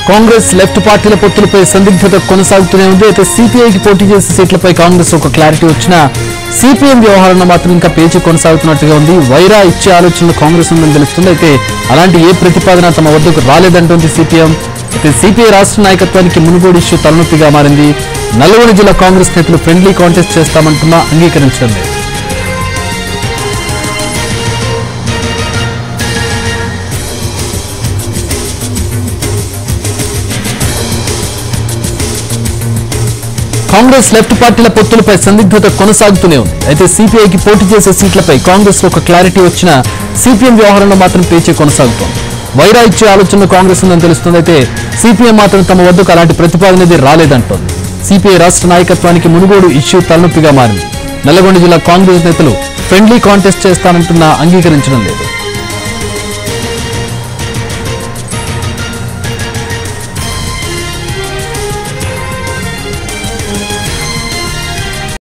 Congress left పార్టీల పొత్తులపై సందిగ్ధత కొనసాగుతూనే ఉంది అయితే సిపిఐకి పోటీ చేసే సీట్లపై కాంగ్రెస్ ఒక క్లారిటీ వచ్చినా సిపిఎం వ్యవహారంలో మాత్రం ఇంకా పేచీ కొనసాగుతున్నట్టుగా ఉంది వైరా ఇచ్చే ఆలోచనలు కాంగ్రెస్ ఉందని తెలుస్తుంది అయితే అలాంటి ఏ ప్రతిపాదన తమ వద్దకు రాలేదంటోంది సిపిఎం అయితే సిపిఐ రాష్ట్ర నాయకత్వానికి మునుగోడు ఇష్యూ తలనొప్పిగా మారింది నల్గొండ జిల్లా కాంగ్రెస్ నేతలు ఫ్రెండ్లీ కాంటెస్ట్ చేస్తామంటున్నా అంగీకరించడం లేదు కాంగ్రెస్ లెఫ్ట్ పార్టీల పొత్తులపై సందిగ్ధత కొనసాగుతూనే ఉంది అయితే సిపిఐకి పోటీ చేసే సీట్లపై కాంగ్రెస్ ఒక క్లారిటీ వచ్చినా సిపిఎం వ్యవహారంలో మాత్రం పేచీ కొనసాగుతోంది వైరా ఇచ్చే ఆలోచన కాంగ్రెస్ ఉందని తెలుస్తుంది అయితే సిపిఎం మాత్రం తమ వద్దకు అలాంటి ప్రతిపాదన ఏదీ రాలేదంటోంది సిపిఐ రాష్ట్ర నాయకత్వానికి మునుగోడు ఇష్యూ తలనొప్పిగా మారింది నల్లగొండ జిల్లా కాంగ్రెస్ నేతలు ఫ్రెండ్లీ కాంటెస్ట్ చేస్తానంటున్నా అంగీకరించడం లేదు